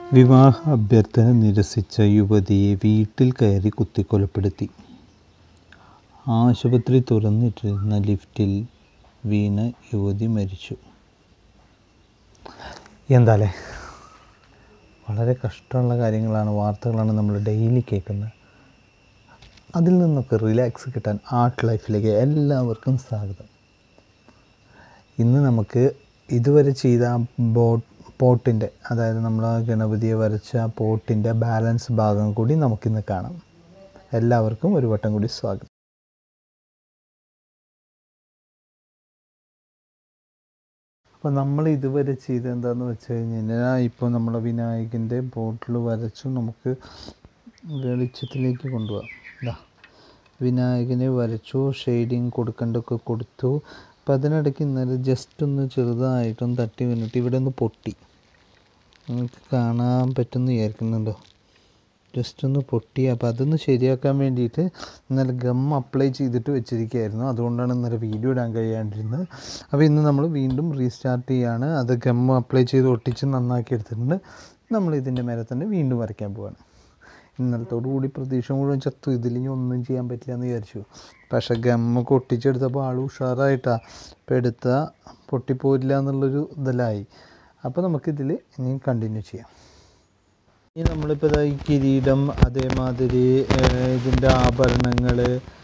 വിവാഹ അഭ്യർത്ഥന നിരസിച്ച യുവതിയെ വീട്ടിൽ കയറി കുത്തിക്കൊലപ്പെടുത്തി ആശുപത്രി തുറന്നിട്ടിരുന്ന ലിഫ്റ്റിൽ വീണ് യുവതി മരിച്ചു എന്താല്ലേ വളരെ കഷ്ടമുള്ള കാര്യങ്ങളാണ് വാർത്തകളാണ് നമ്മൾ ഡെയിലി കേൾക്കുന്നത് അതിൽ നിന്നൊക്കെ റിലാക്സ് കിട്ടാൻ ആർട്ട് ലൈഫിലേക്ക് എല്ലാവർക്കും സ്വാഗതം ഇന്ന് നമുക്ക് ഇതുവരെ ചെയ്ത ആ ബോട്ട് പോട്ടിൻ്റെ അതായത് നമ്മൾ ആ ഗണപതിയെ വരച്ച ആ പോട്ടിൻ്റെ ബാലൻസ് ഭാഗം കൂടി നമുക്കിന്ന് കാണാം എല്ലാവർക്കും ഒരു വട്ടം കൂടി സ്വാഗതം അപ്പോൾ നമ്മൾ ഇതുവരെ ചെയ്തത് എന്താണെന്ന് വെച്ച് കഴിഞ്ഞ് കഴിഞ്ഞാൽ ഇപ്പോൾ നമ്മളെ വിനായകൻ്റെ ബോട്ടിൽ വരച്ചു നമുക്ക് വെളിച്ചത്തിലേക്ക് കൊണ്ടുപോകാം ഇതാ വിനായകനെ വരച്ചു ഷെയ്ഡിങ് കൊടുക്കേണ്ടതൊക്കെ കൊടുത്തു അപ്പം അതിനിടയ്ക്ക് ഇന്നലെ ജസ്റ്റ് ഒന്ന് ചെറുതായിട്ടൊന്ന് തട്ടി വീണിട്ട് ഇവിടെ ഒന്ന് പൊട്ടി നിങ്ങൾക്ക് കാണാൻ പറ്റുമെന്ന് വിചാരിക്കുന്നുണ്ടോ ജസ്റ്റ് ഒന്ന് പൊട്ടി അപ്പോൾ അതൊന്ന് ശരിയാക്കാൻ വേണ്ടിയിട്ട് ഇന്നലെ ഗം അപ്ലൈ ചെയ്തിട്ട് വെച്ചിരിക്കുകയായിരുന്നു അതുകൊണ്ടാണ് ഇന്നലെ വീഡിയോ ഇടാൻ കഴിയാണ്ടിരുന്നത് അപ്പോൾ ഇന്ന് നമ്മൾ വീണ്ടും റീസ്റ്റാർട്ട് ചെയ്യാണ് അത് ഗം അപ്ലൈ ചെയ്ത് ഒട്ടിച്ച് നന്നാക്കി എടുത്തിട്ടുണ്ട് നമ്മൾ ഇതിൻ്റെ മേലെ തന്നെ വീണ്ടും വരയ്ക്കാൻ പോവാണ് ഇന്നലത്തോടു കൂടി പ്രതീക്ഷ മുഴുവൻ ചത്തു ഇതിലിനി ഒന്നും ചെയ്യാൻ പറ്റില്ല എന്ന് വിചാരിച്ചു പക്ഷേ ഗമ്മൊക്കെ ഒട്ടിച്ചെടുത്തപ്പോൾ ആൾ ഉഷാറായിട്ടാണ് ഇപ്പം എടുത്താൽ പൊട്ടിപ്പോയില്ല എന്നുള്ളൊരു ഇതിലായി അപ്പോൾ നമുക്കിതിൽ ഇനി കണ്ടിന്യൂ ചെയ്യാം ഇനി നമ്മളിപ്പോൾ ഇതാ ഈ കിരീടം അതേമാതിരി ഇതിൻ്റെ ആഭരണങ്ങൾ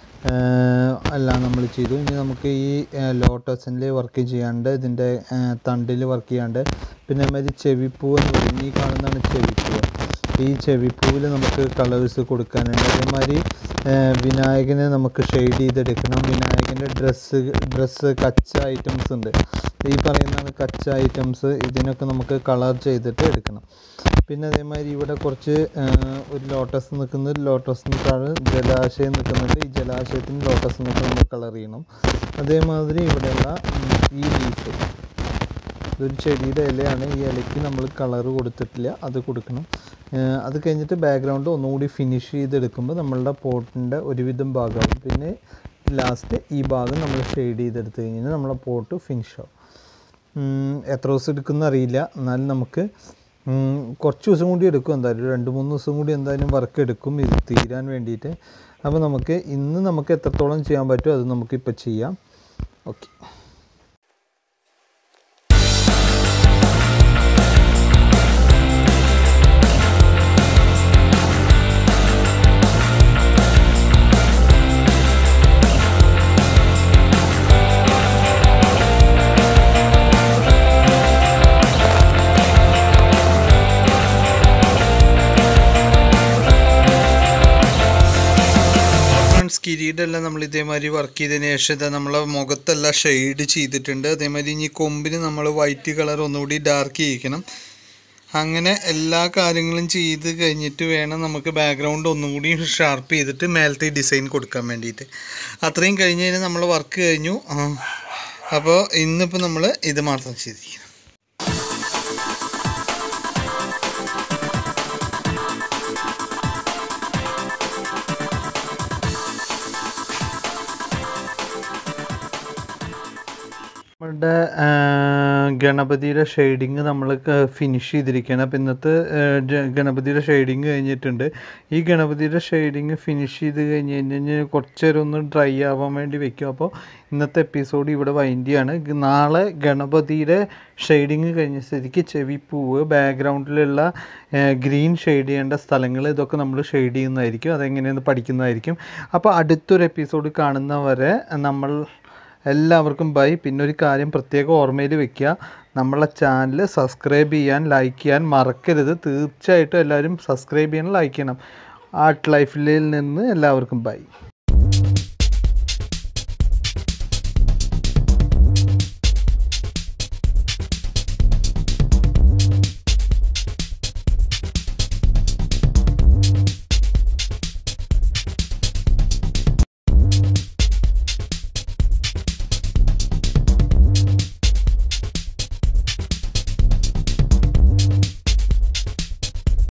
എല്ലാം നമ്മൾ ചെയ്തു ഇനി നമുക്ക് ഈ ലോട്ടസിൻ്റെ വർക്ക് ചെയ്യാണ്ട് ഇതിൻ്റെ തണ്ടിൽ വർക്ക് ചെയ്യാണ്ട് പിന്നെ അതേമാതിരി ചെവിപ്പൂ എന്ന് പറയും ഈ കാണുന്നതാണ് ചെവിപ്പൂ ഈ ചെവിപ്പൂവിൽ നമുക്ക് കളേഴ്സ് കൊടുക്കാനുണ്ട് അതേമാതിരി വിനായകനെ നമുക്ക് ഷെയ്ഡ് ചെയ്തെടുക്കണം വിനായകൻ്റെ ഡ്രസ്സ് ഡ്രസ്സ് കച്ച ഐറ്റംസ് ഉണ്ട് ഈ പറയുന്നതാണ് കച്ച ഐറ്റംസ് ഇതിനൊക്കെ നമുക്ക് കളർ ചെയ്തിട്ട് എടുക്കണം പിന്നെ അതേമാതിരി ഇവിടെ കുറച്ച് ഒരു ലോട്ടസ് നിൽക്കുന്ന ലോട്ടസിന് താഴെ ജലാശയം നിൽക്കുന്നുണ്ട് ഈ ജലാശയത്തിന് ലോട്ടസ് നിൽക്കുന്ന നമ്മൾ കളർ ചെയ്യണം അതേമാതിരി ഇവിടെയുള്ള ഈ ലീഫ് ഇതൊരു ചെടിയുടെ ഇലയാണ് ഈ ഇലയ്ക്ക് നമ്മൾ കളർ കൊടുത്തിട്ടില്ല അത് കൊടുക്കണം അത് കഴിഞ്ഞിട്ട് ബാക്ക്ഗ്രൗണ്ട് ഒന്നുകൂടി ഫിനിഷ് ചെയ്തെടുക്കുമ്പോൾ നമ്മളുടെ പോട്ടിൻ്റെ ഒരുവിധം ഭാഗമാവും പിന്നെ ലാസ്റ്റ് ഈ ഭാഗം നമ്മൾ ഷെയ്ഡ് ചെയ്തെടുത്ത് കഴിഞ്ഞാൽ നമ്മളെ പോട്ട് ഫിനിഷ് ആവും എത്ര ദിവസം എടുക്കുമെന്ന് അറിയില്ല എന്നാലും നമുക്ക് കുറച്ച് ദിവസം കൂടി എടുക്കും എന്തായാലും രണ്ട് മൂന്ന് ദിവസം കൂടി എന്തായാലും വർക്ക് എടുക്കും ഇത് തീരാൻ വേണ്ടിയിട്ട് അപ്പോൾ നമുക്ക് ഇന്ന് നമുക്ക് എത്രത്തോളം ചെയ്യാൻ പറ്റുമോ അത് നമുക്കിപ്പോൾ ചെയ്യാം ഓക്കെ ഫ്രണ്ട്സ് കിരീടമെല്ലാം നമ്മൾ ഇതേമാതിരി വർക്ക് ചെയ്തതിന് ശേഷം ഇതാ നമ്മളെ മുഖത്തെല്ലാം ഷെയ്ഡ് ചെയ്തിട്ടുണ്ട് അതേമാതിരി ഇനി കൊമ്പിന് നമ്മൾ വൈറ്റ് കളർ ഒന്നുകൂടി ഡാർക്ക് ചെയ്യിക്കണം അങ്ങനെ എല്ലാ കാര്യങ്ങളും ചെയ്ത് കഴിഞ്ഞിട്ട് വേണം നമുക്ക് ബാക്ക്ഗ്രൗണ്ട് ഒന്നും കൂടി ഷാർപ്പ് ചെയ്തിട്ട് മേലത്തെ ഡിസൈൻ കൊടുക്കാൻ വേണ്ടിയിട്ട് അത്രയും കഴിഞ്ഞ് കഴിഞ്ഞാൽ നമ്മൾ വർക്ക് കഴിഞ്ഞു അപ്പോൾ ഇന്നിപ്പോൾ നമ്മൾ ഇത് മാത്രം ചെയ്തിരിക്കണം നമ്മളുടെ ഗണപതിയുടെ ഷെയ്ഡിങ് നമ്മൾ ഫിനിഷ് ചെയ്തിരിക്കുകയാണ് അപ്പോൾ ഇന്നത്തെ ഗണപതിയുടെ ഷെയ്ഡിങ് കഴിഞ്ഞിട്ടുണ്ട് ഈ ഗണപതിയുടെ ഷെയ്ഡിങ് ഫിനിഷ് ചെയ്ത് കഴിഞ്ഞ് കഴിഞ്ഞാൽ കുറച്ച് നേരം ഒന്ന് ഡ്രൈ ആവാൻ വേണ്ടി വെക്കും അപ്പോൾ ഇന്നത്തെ എപ്പിസോഡ് ഇവിടെ വൈൻഡിയാണ് നാളെ ഗണപതിയുടെ ഷെയ്ഡിങ് കഴിഞ്ഞ സ്ഥിതിക്ക് ചെവിപ്പൂവ് ബാക്ക്ഗ്രൗണ്ടിലുള്ള ഗ്രീൻ ഷെയ്ഡ് ചെയ്യേണ്ട സ്ഥലങ്ങൾ ഇതൊക്കെ നമ്മൾ ഷെയ്ഡ് ചെയ്യുന്നതായിരിക്കും അതെങ്ങനെയെന്ന് പഠിക്കുന്നതായിരിക്കും അപ്പോൾ അടുത്തൊരു എപ്പിസോഡ് കാണുന്നവരെ നമ്മൾ എല്ലാവർക്കും ബൈ പിന്നെ ഒരു കാര്യം പ്രത്യേകം ഓർമ്മയിൽ വെക്കുക നമ്മളെ ചാനൽ സബ്സ്ക്രൈബ് ചെയ്യാൻ ലൈക്ക് ചെയ്യാൻ മറക്കരുത് തീർച്ചയായിട്ടും എല്ലാവരും സബ്സ്ക്രൈബ് ചെയ്യണം ലൈക്ക് ചെയ്യണം ആർട്ട് ലൈഫിൽ നിന്ന് എല്ലാവർക്കും ബൈ